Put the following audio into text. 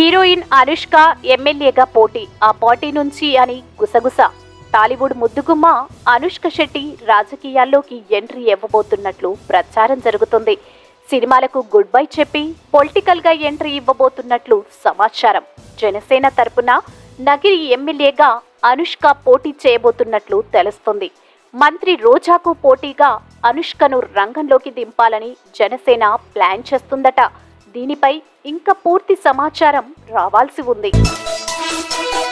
heroine Anushka ఎమ్మెల్యేగా పోటీ ఆ పోటీ నుంచి అని గుసగుస టాలీవుడ్ ముద్దుగుమ్మ అనుష్క శెట్టి రాజకీయాల్లోకి ఎంట్రీ ఇవ్వబోతున్నట్లు ప్రచారం జరుగుతుంది సినిమాలకు గుడ్ బై చెప్పి పొలిటికల్ గా ఎంట్రీ ఇవ్వబోతున్నట్లు సమాచారం జనసేన తరపున నగిరి ఎమ్మెల్యేగా అనుష్క పోటీ చేయబోతున్నట్లు తెలుస్తుంది మంత్రి రోజాకు పోటీగా అనుష్కను రంగంలోకి దింపాలని జనసేన ప్లాన్ చేస్తుందట దీనిపై ఇంకా పూర్తి సమాచారం రావాల్సి ఉంది